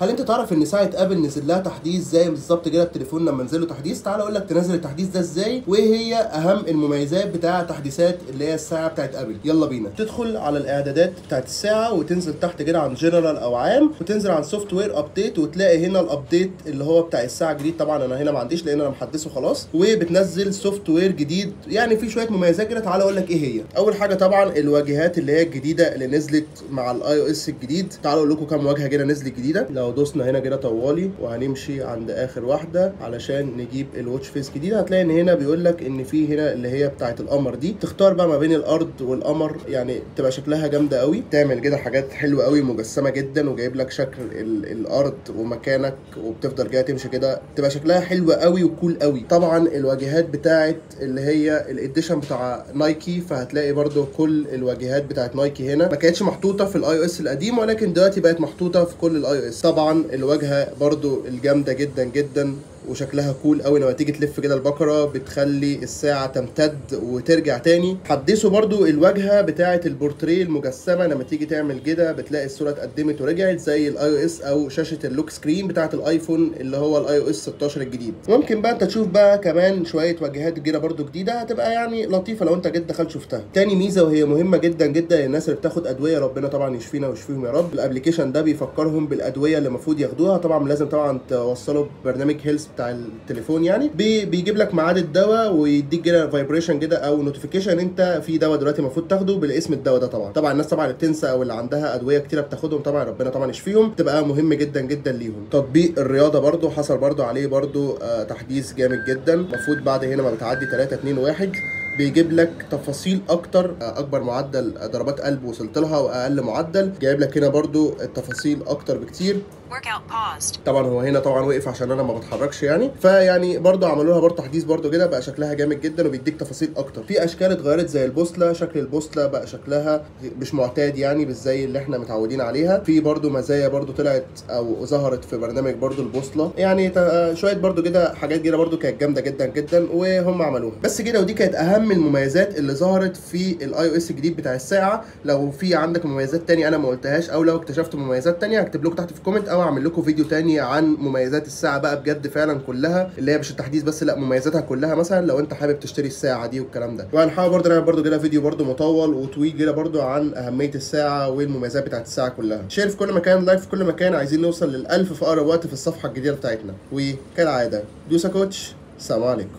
هل انت تعرف ان ساعه ابل نزل لها تحديث زي بالظبط كده التليفون لما نزل له تحديث تعال اقول لك تنزل التحديث ده ازاي وايه هي اهم المميزات بتاع تحديثات اللي هي الساعه بتاعت ابل يلا بينا تدخل على الاعدادات بتاعت الساعه وتنزل تحت كده عن جنرال او عام وتنزل عن سوفت وير ابديت وتلاقي هنا الابديت اللي هو بتاع الساعه الجديد طبعا انا هنا ما عنديش لان انا محدثه خلاص وبتنزل سوفت وير جديد يعني في شويه مميزات كده تعال اقول لك ايه هي اول حاجه طبعا الواجهات اللي هي الجديده اللي نزلت مع الاي او اس الجديد تعالوا اقول لكم كام واجهه كده نزلت جديده لو دوسنا هنا كده طوالي وهنمشي عند اخر واحده علشان نجيب الواتش فيس جديد هتلاقي ان هنا بيقول لك ان في هنا اللي هي بتاعه القمر دي تختار بقى ما بين الارض والقمر يعني تبقى شكلها جامده قوي تعمل كده حاجات حلوه قوي مجسمه جدا وجايب لك شكل ال- الارض ومكانك وبتفضل كده تمشي كده تبقى شكلها حلوه قوي وكول قوي طبعا الواجهات بتاعه اللي هي الاديشن بتاع نايكي فهتلاقي برضو كل الواجهات بتاعه نايكي هنا ما كانتش محطوطه في الاي او اس القديم ولكن دلوقتي بقت محطوطه في كل الاي او اس طبعا الواجهه برضو الجامده جدا جدا وشكلها كول قوي لما تيجي تلف كده البكره بتخلي الساعه تمتد وترجع تاني حدثوا برضو الواجهه بتاعه البورتريه المجسمه لما تيجي تعمل كده بتلاقي الصوره اتقدمت ورجعت زي الاي او اس او شاشه اللوك سكرين بتاعه الايفون اللي هو الاي او اس 16 الجديد ممكن بقى انت تشوف بقى كمان شويه واجهات كده برضو جديده هتبقى يعني لطيفه لو انت جيت دخلت شفتها تاني ميزه وهي مهمه جدا جدا للناس اللي بتاخد ادويه ربنا طبعا يشفينا ويشفيهم يا رب الابلكيشن ده بيفكرهم بالادويه اللي المفروض ياخدوها طبعا لازم طبعا توصله برنامج هيلث بتاع التليفون يعني بي بيجيب لك ميعاد الدواء ويديك كده فايبريشن كده او نوتيفيكيشن انت في دواء دلوقتي المفروض تاخده بالاسم الدواء ده طبعا طبعا الناس طبعا اللي بتنسى او اللي عندها ادويه كتيره بتاخدهم طبعا ربنا طبعا يشفيهم تبقى مهم جدا جدا ليهم تطبيق الرياضه برضو حصل برضو عليه برضو آه تحديث جامد جدا المفروض بعد هنا ما بتعدي 3 2 1 بيجيب لك تفاصيل اكتر اكبر معدل ضربات قلب وصلت لها واقل معدل جايب لك هنا برضو التفاصيل اكتر بكتير Workout paused. طبعا هو هنا طبعا وقف عشان انا ما بتحركش يعني فيعني برضه عملوا لها برضه تحديث برضه كده بقى شكلها جامد جدا وبيديك تفاصيل اكتر في اشكال اتغيرت زي البوصله شكل البوصله بقى شكلها مش معتاد يعني مش زي اللي احنا متعودين عليها في برضه مزايا برضه طلعت او ظهرت في برنامج برضه البوصله يعني تا- شويه برضه كده حاجات كده برضه كانت جامده جدا جدا وهم عملوها بس كده ودي كانت اهم المميزات اللي ظهرت في الاي او اس الجديد بتاع الساعه لو في عندك مميزات تانية انا ما قلتهاش او لو اكتشفت مميزات تانية هكتب لكم تحت في الكومنت او اعمل لكم فيديو تاني عن مميزات الساعه بقى بجد فعلا كلها اللي هي مش التحديث بس لا مميزاتها كلها مثلا لو انت حابب تشتري الساعه دي والكلام ده وهنحاول برضه نعمل برضه كده فيديو برضه مطول وطويل كده برضه عن اهميه الساعه والمميزات بتاعت الساعه كلها شير في كل مكان لايك في كل مكان عايزين نوصل لل1000 في اقرب وقت في الصفحه الجديده بتاعتنا وكالعاده دوسا كوتش السلام عليكم